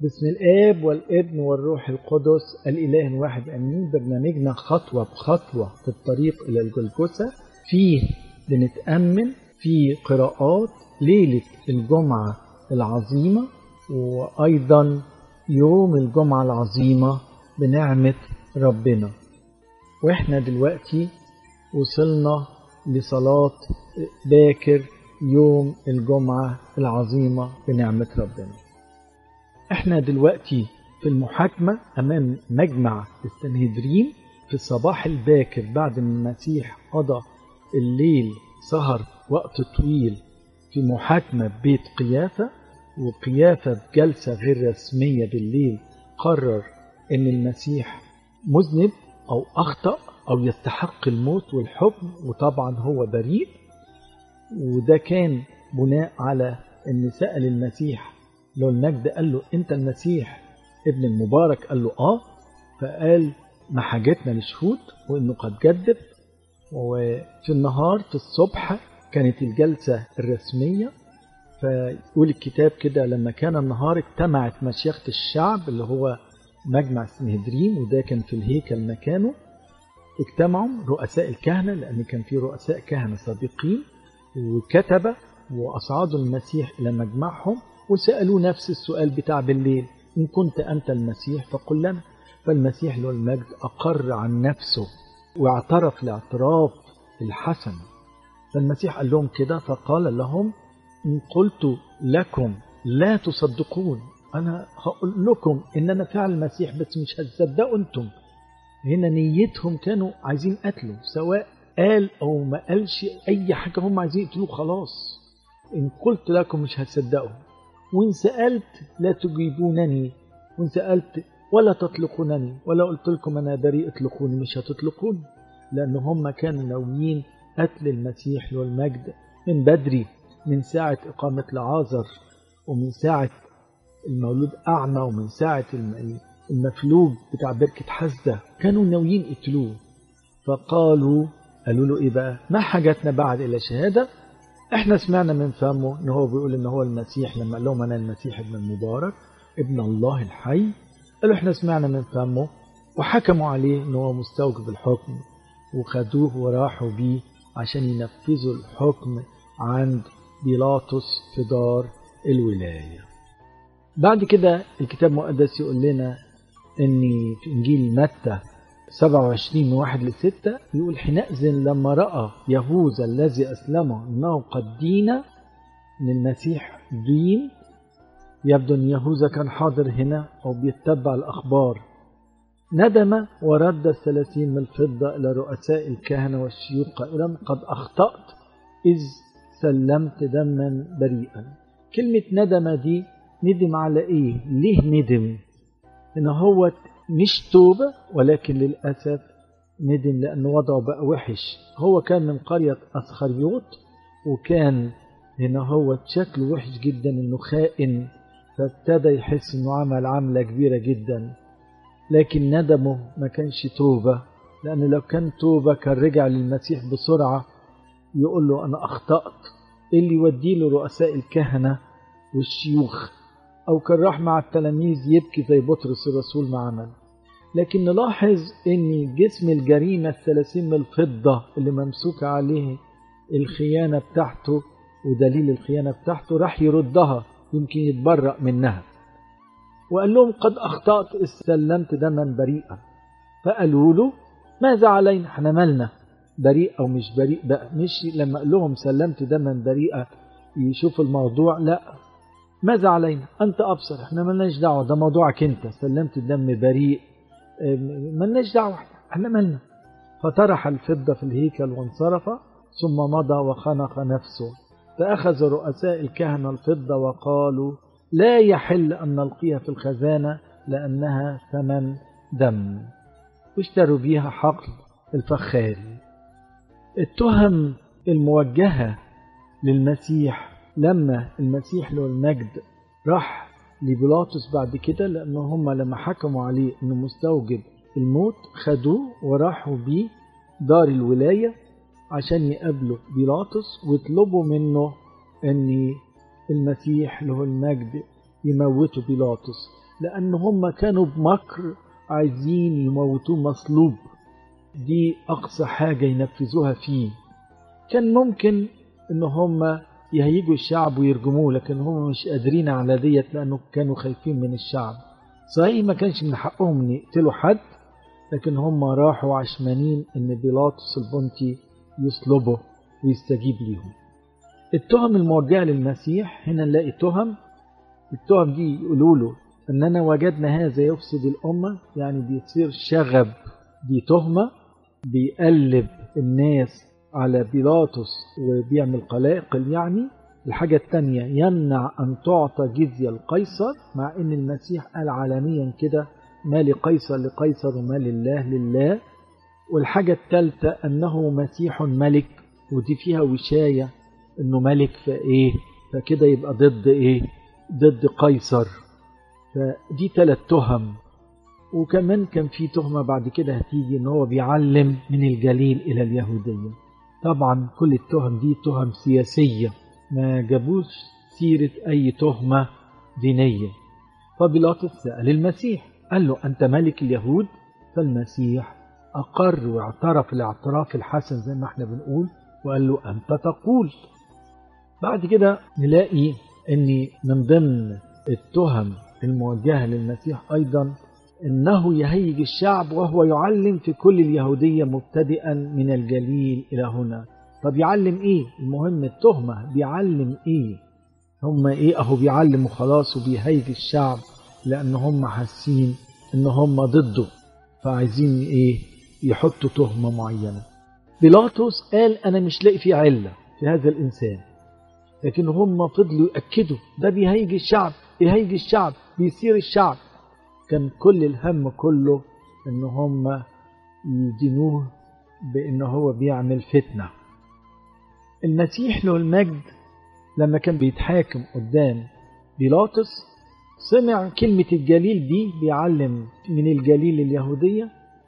بسم الآب والابن والروح القدس الإله الواحد أمين برنامجنا خطوة بخطوة في الطريق إلى الجلجسة فيه بنتأمن في قراءات ليلة الجمعة العظيمة وأيضا يوم الجمعة العظيمة بنعمة ربنا وإحنا دلوقتي وصلنا لصلاة باكر يوم الجمعة العظيمة بنعمة ربنا احنا دلوقتي في المحاكمة أمام مجمع السنهدرين في الصباح الباكر بعد ما المسيح قضى الليل سهر وقت طويل في محاكمة بيت قيافة وقيافة بجلسة غير رسمية بالليل قرر أن المسيح مذنب أو أخطأ أو يستحق الموت والحكم وطبعا هو بريء وده كان بناء على أن سأل المسيح لو المجد قال له أنت المسيح ابن المبارك قال له آه فقال ما حاجتنا لشهود وأنه قد جدد وفي النهار في الصبح كانت الجلسة الرسمية فيقول الكتاب كده لما كان النهار اجتمعت مشيخة الشعب اللي هو مجمع السنهدرين وده كان في الهيكل مكانه اجتمعوا رؤساء الكهنة لأن كان في رؤساء كهنة سابقين وكتب وأصعدوا المسيح إلى مجمعهم وسألوه نفس السؤال بتاع بالليل إن كنت أنت المسيح فقل لنا فالمسيح له المجد أقر عن نفسه واعترف لاعتراف الحسن فالمسيح قال لهم كده فقال لهم إن قلت لكم لا تصدقون أنا هقول لكم إن أنا فعل المسيح بس مش هتصدقوا أنتم هنا نيتهم كانوا عايزين قتله سواء قال أو ما قالش أي حاجة هم عايزين يقتلوه خلاص إن قلت لكم مش هتصدقوا وإن سألت لا تجيبونني وإن سألت ولا تطلقونني ولا قلت لكم أنا بريء اطلقوني مش هتطلقوني لأن هم كانوا ناويين قتل المسيح له المجد من بدري من ساعة إقامة لعازر ومن ساعة المولود أعمى ومن ساعة المفلوج بتاع بركة حزة كانوا ناويين يقتلوه فقالوا قالوا له إيه بقى ما حاجتنا بعد إلى شهادة احنا سمعنا من فمه ان هو بيقول ان هو المسيح لما قال لهم انا المسيح ابن المبارك ابن الله الحي قالوا احنا سمعنا من فمه وحكموا عليه ان هو مستوجب الحكم وخدوه وراحوا بيه عشان ينفذوا الحكم عند بيلاطس في دار الولاية بعد كده الكتاب المقدس يقول لنا ان في انجيل متى 27 من 1 ل 6 يقول حينئذ لما رأى يهوذا الذي أسلمه أنه قد دين من المسيح دين يبدو أن يهوذا كان حاضر هنا أو بيتبع الأخبار ندم ورد الثلاثين من الفضة إلى رؤساء الكهنة والشيوخ قائلا قد أخطأت إذ سلمت دما بريئا كلمة ندم دي ندم على إيه؟ ليه ندم؟ إن هو مش توبة ولكن للأسف ندم لأن وضعه بقى وحش هو كان من قرية أسخريوط وكان هنا هو شكله وحش جدا إنه خائن فابتدى يحس إنه عمل عملة كبيرة جدا لكن ندمه ما كانش توبة لأن لو كان توبة كان رجع للمسيح بسرعة يقول له أنا أخطأت اللي يودي له رؤساء الكهنة والشيوخ أو كان راح مع التلاميذ يبكي زي بطرس الرسول ما عمل لكن نلاحظ ان جسم الجريمة الثلاثين من الفضة اللي ممسوك عليه الخيانة بتاعته ودليل الخيانة بتاعته راح يردها يمكن يتبرأ منها وقال لهم قد أخطأت إذ سلمت دما بريئا فقالوا له ماذا علينا احنا مالنا بريء أو مش بريء بقى مش لما قال لهم سلمت دما بريئا يشوف الموضوع لا ماذا علينا أنت أبصر احنا ملناش دعوة ده موضوعك أنت سلمت الدم بريء ملناش دعوة احنا مالنا فطرح الفضة في الهيكل وانصرف ثم مضى وخنق نفسه فأخذ رؤساء الكهنة الفضة وقالوا لا يحل أن نلقيها في الخزانة لأنها ثمن دم واشتروا بيها حقل الفخاري التهم الموجهة للمسيح لما المسيح له المجد راح لبيلاطس بعد كده لأن هم لما حكموا عليه أنه مستوجب الموت خدوه وراحوا بيه دار الولاية عشان يقابلوا بيلاطس ويطلبوا منه أن المسيح له المجد يموتوا بيلاطس لأن هم كانوا بمكر عايزين يموتوه مصلوب دي أقصى حاجة ينفذوها فيه كان ممكن إن هم يهيجوا الشعب ويرجموه لكن هم مش قادرين على ديت لأنه كانوا خايفين من الشعب صحيح ما كانش من حقهم إن يقتلوا حد لكن هم راحوا عشمانين إن بيلاطس البنطي يصلبه ويستجيب ليهم التهم الموجهة للمسيح هنا نلاقي تهم التهم دي يقولوا له أننا وجدنا هذا يفسد الأمة يعني بيصير شغب دي تهمة بيقلب الناس على بيلاطس وبيعمل قلاقل يعني الحاجة التانية يمنع أن تعطى جزية لقيصر مع أن المسيح قال عالميا كده ما لقيصر لقيصر وما لله لله والحاجة الثالثة أنه مسيح ملك ودي فيها وشاية أنه ملك فإيه فكده يبقى ضد إيه ضد قيصر فدي ثلاث تهم وكمان كان في تهمة بعد كده هتيجي ان هو بيعلم من الجليل الى اليهودية طبعا كل التهم دي تهم سياسية ما جابوش سيرة اي تهمة دينية فبيلاطس سأل المسيح قال له انت ملك اليهود فالمسيح اقر واعترف الاعتراف الحسن زي ما احنا بنقول وقال له انت تقول بعد كده نلاقي ان من ضمن التهم الموجهة للمسيح أيضا إنه يهيج الشعب وهو يعلم في كل اليهودية مبتدئا من الجليل إلى هنا طب يعلم إيه؟ المهم التهمة بيعلم إيه؟ هم إيه أهو بيعلم وخلاص وبيهيج الشعب لأن هم حاسين إن هم ضده فعايزين إيه؟ يحطوا تهمة معينة بيلاطس قال أنا مش لاقي في علة في هذا الإنسان لكن هم فضلوا يأكدوا ده بيهيج الشعب بيهيج الشعب بيثير الشعب كان كل الهم كله ان هم يدينوه بان هو بيعمل فتنه المسيح له المجد لما كان بيتحاكم قدام بيلاطس سمع كلمة الجليل دي بيعلم من الجليل اليهودية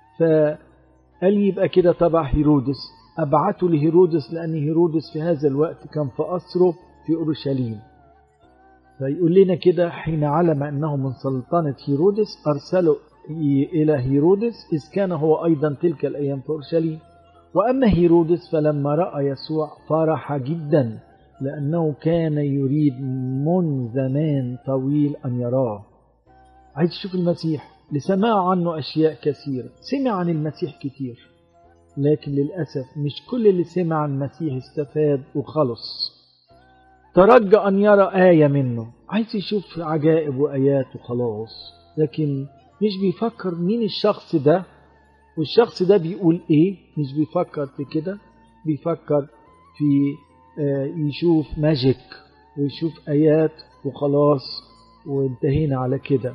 فقال يبقى كده تبع هيرودس أبعته لهيرودس لأن هيرودس في هذا الوقت كان في أسره في أورشليم فيقول لنا كده حين علم أنه من سلطنة هيرودس أرسله إلى هيرودس إذ كان هو أيضا تلك الأيام في أورشليم وأما هيرودس فلما رأى يسوع فرح جدا لأنه كان يريد من زمان طويل أن يراه عايز يشوف المسيح لسماع عنه أشياء كثيرة سمع عن المسيح كتير لكن للأسف مش كل اللي سمع عن المسيح استفاد وخلص ترجى أن يرى آية منه عايز يشوف عجائب وآيات وخلاص لكن مش بيفكر مين الشخص ده والشخص ده بيقول ايه مش بيفكر في كده بيفكر في آه يشوف ماجيك ويشوف آيات وخلاص وانتهينا على كده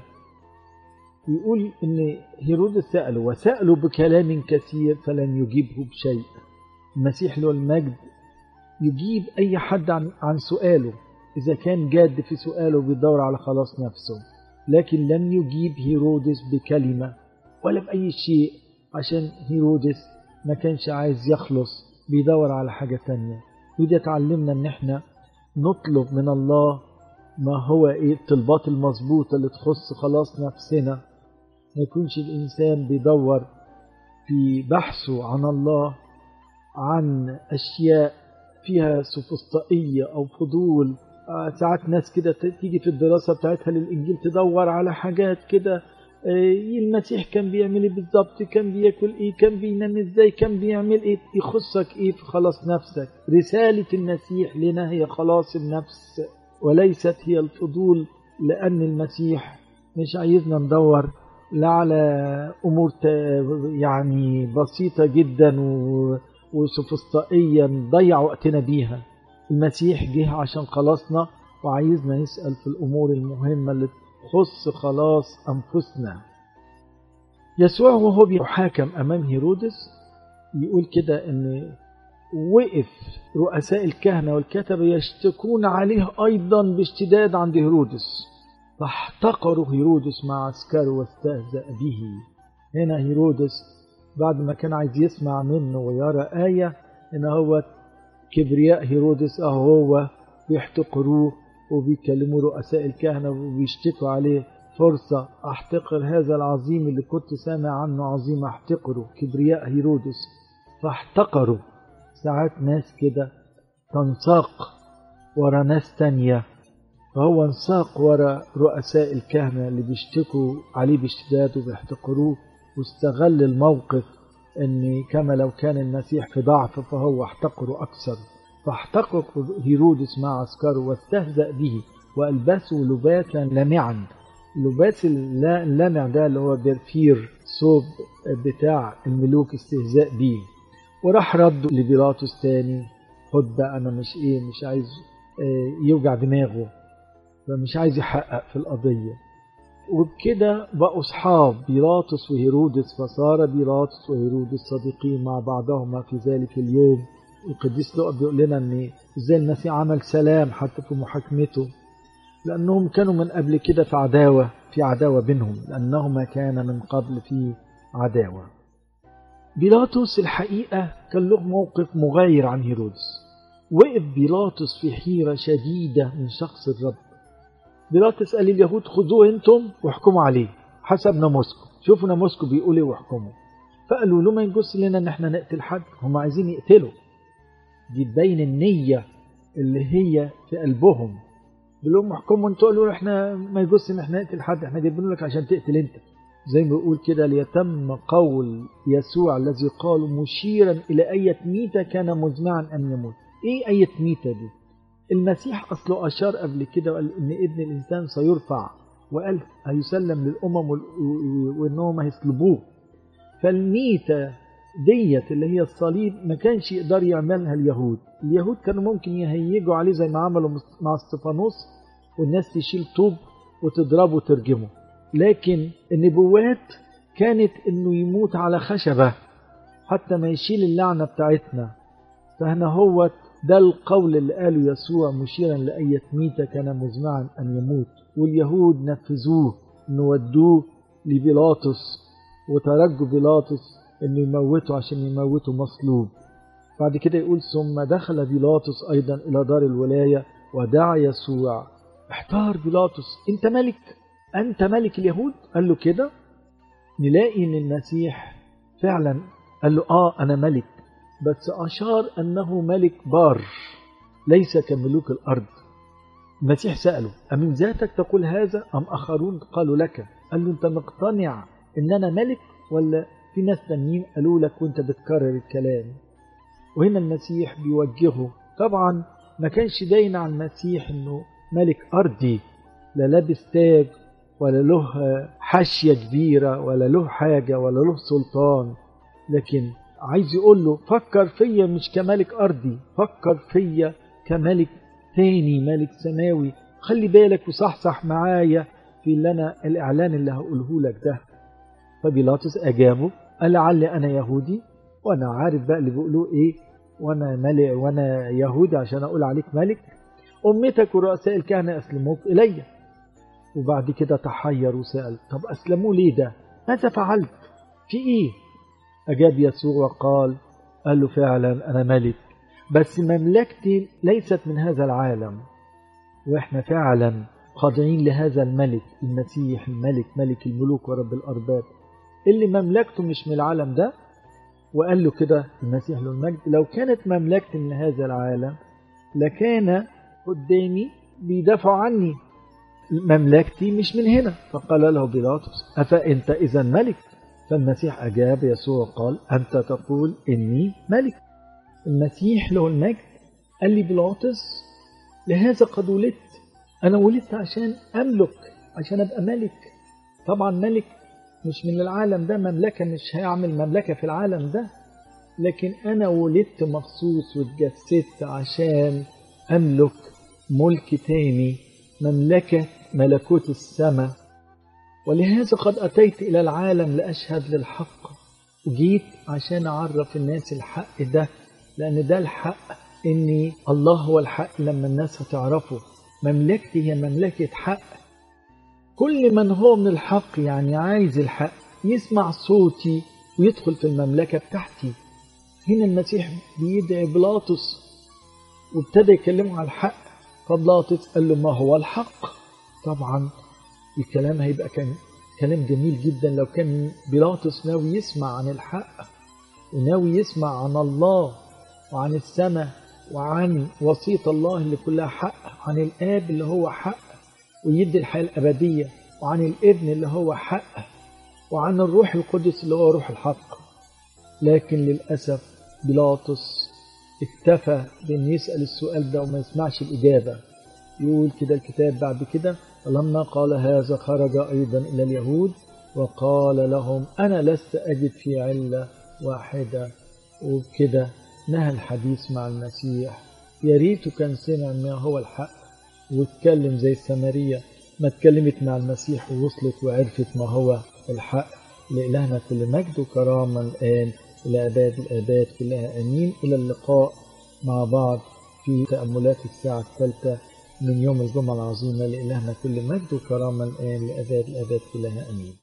يقول ان هيرودس سأله وسأله بكلام كثير فلم يجيبه بشيء المسيح له المجد يجيب أي حد عن, عن سؤاله إذا كان جاد في سؤاله بيدور على خلاص نفسه لكن لم يجيب هيرودس بكلمة ولا بأي شيء عشان هيرودس ما كانش عايز يخلص بيدور على حاجة تانية وده تعلمنا ان احنا نطلب من الله ما هو ايه الطلبات المظبوطة اللي تخص خلاص نفسنا ما يكونش الإنسان بيدور في بحثه عن الله عن أشياء فيها سفسطائية أو فضول ساعات ناس كده تيجي في الدراسة بتاعتها للإنجيل تدور على حاجات كده المسيح كان بيعمل ايه بالظبط كان بياكل ايه كان بينام ازاي كان بيعمل ايه يخصك ايه في خلاص نفسك رسالة المسيح لنا هي خلاص النفس وليست هي الفضول لأن المسيح مش عايزنا ندور لا على أمور يعني بسيطة جدا وسفسطائية نضيع وقتنا بيها المسيح جه عشان خلاصنا وعايزنا نسأل في الأمور المهمة اللي تخص خلاص أنفسنا يسوع وهو بيحاكم أمام هيرودس يقول كده إن وقف رؤساء الكهنة والكتبة يشتكون عليه أيضا باشتداد عند هيرودس فاحتقروا هيرودس مع عسكره واستهزأ به هنا هيرودس بعد ما كان عايز يسمع منه ويرى آية إن هو كبرياء هيرودس أهو هو بيحتقروه وبيكلموا رؤساء الكهنة وبيشتكوا عليه فرصة أحتقر هذا العظيم اللي كنت سامع عنه عظيم أحتقره كبرياء هيرودس فاحتقروا ساعات ناس كده تنساق ورا ناس تانية فهو انساق ورا رؤساء الكهنة اللي بيشتكوا عليه باشتداد وبيحتقروه واستغل الموقف ان كما لو كان المسيح في ضعف فهو احتقره اكثر فاحتقر هيرودس مع عسكره واستهزأ به والبسه لباسا لامعا اللباس اللامع ده اللي هو بيرفير صوب بتاع الملوك استهزاء بيه وراح رده لبيلاطس تاني خد بقى انا مش ايه مش عايز يوجع دماغه فمش عايز يحقق في القضية وبكده بقوا أصحاب بيلاطس وهيرودس فصار بيلاطس وهيرودس صديقين مع بعضهما في ذلك اليوم القديس لقى بيقول لنا ان ازاي المسيح عمل سلام حتى في محاكمته لانهم كانوا من قبل كده في عداوه في عداوه بينهم لانهما كان من قبل في عداوه بيلاطس الحقيقه كان له موقف مغاير عن هيرودس وقف بيلاطس في حيره شديده من شخص الرب بيلاطس قال لليهود خذوه انتم واحكموا عليه حسب ناموسكم شوفوا ناموسكم بيقول ايه واحكموا فقالوا له ما يجوز لنا ان احنا نقتل حد هم عايزين يقتلوا دي تبين النية اللي هي في قلبهم بيقول لهم احكموا انتوا قالوا احنا ما يجوز ان احنا نقتل حد احنا جايبين لك عشان تقتل انت زي ما بيقول كده ليتم قول يسوع الذي قال مشيرا الى أية ميتة كان مزمعا ان يموت ايه أية ميتة دي المسيح اصله اشار قبل كده وقال ان ابن الانسان سيرفع وقال هيسلم للامم وانهم هيصلبوه فالميتة ديت اللي هي الصليب ما كانش يقدر يعملها اليهود اليهود كانوا ممكن يهيجوا عليه زي ما عملوا مع استفانوس والناس تشيل طوب وتضربه وترجمه لكن النبوات كانت انه يموت على خشبة حتى ما يشيل اللعنة بتاعتنا فهنا هو ده القول اللي قاله يسوع مشيرا لأية ميتة كان مزمعا أن يموت واليهود نفذوه انه ودوه لبيلاطس وترجوا بيلاطس انه يموته عشان يموته مصلوب بعد كده يقول ثم دخل بيلاطس ايضا الى دار الولايه ودعا يسوع احتار بيلاطس انت ملك انت ملك اليهود قال له كده نلاقي ان المسيح فعلا قال له اه انا ملك بس اشار انه ملك بار ليس كملوك الارض المسيح ساله امن ذاتك تقول هذا ام اخرون قالوا لك قال له انت مقتنع ان انا ملك ولا في ناس تانيين قالوا لك وانت بتكرر الكلام وهنا المسيح بيوجهه طبعا ما كانش باين على المسيح انه ملك ارضي لا لابس تاج ولا له حاشيه كبيره ولا له حاجه ولا له سلطان لكن عايز يقول له فكر فيا مش كملك ارضي فكر فيا كملك تاني ملك سماوي خلي بالك وصحصح معايا في اللي انا الاعلان اللي هقوله لك ده فبيلاطس اجابه قال لعلي انا يهودي وانا عارف بقى اللي بيقولوه ايه وانا ملك وانا يهودي عشان اقول عليك ملك امتك ورؤساء الكهنه اسلموك الي وبعد كده تحير وسال طب اسلموا ليه ده ماذا فعلت في ايه اجاب يسوع وقال قال له فعلا انا ملك بس مملكتي ليست من هذا العالم واحنا فعلا خاضعين لهذا الملك المسيح الملك ملك الملوك ورب الارباب اللي مملكته مش من العالم ده وقال له كده المسيح له المجد لو كانت مملكتي من هذا العالم لكان قدامي بيدافعوا عني مملكتي مش من هنا فقال له بيلاطس أفأنت إذا ملك فالمسيح أجاب يسوع قال أنت تقول إني ملك المسيح له المجد قال لي بيلاطس لهذا قد ولدت أنا ولدت عشان أملك عشان أبقى ملك طبعا ملك مش من العالم ده مملكة مش هيعمل مملكة في العالم ده لكن أنا ولدت مخصوص واتجسدت عشان أملك ملك تاني مملكة ملكوت السماء ولهذا قد أتيت إلى العالم لأشهد للحق وجيت عشان أعرف الناس الحق ده لأن ده الحق إن الله هو الحق لما الناس هتعرفه مملكتي هي مملكة حق كل من هو من الحق يعني عايز الحق يسمع صوتي ويدخل في المملكة بتاعتي هنا المسيح بيدعي بلاطس وابتدى يكلمه على الحق فبلاطس قال له ما هو الحق طبعا الكلام هيبقى كان كلام جميل جدا لو كان بيلاطس ناوي يسمع عن الحق وناوي يسمع عن الله وعن السماء وعن وصية الله اللي كلها حق عن الآب اللي هو حق ويدي الحياة الأبدية وعن الابن اللي هو حق وعن الروح القدس اللي هو روح الحق لكن للأسف بيلاطس اكتفى بأن يسأل السؤال ده وما يسمعش الإجابة يقول كده الكتاب بعد كده فلما قال هذا خرج أيضا إلى اليهود وقال لهم أنا لست أجد في علة واحدة وبكده نهى الحديث مع المسيح يا ريته كان سمع ما هو الحق واتكلم زي السامرية ما اتكلمت مع المسيح ووصلت وعرفت ما هو الحق لإلهنا كل مجد وكرامة الآن إلى أباد الآباد كلها أمين إلى اللقاء مع بعض في تأملات الساعة الثالثة من يوم الجمعة العظيمة لإلهنا كل مجد وكرامة الآن لأباد الآباد كلها أمين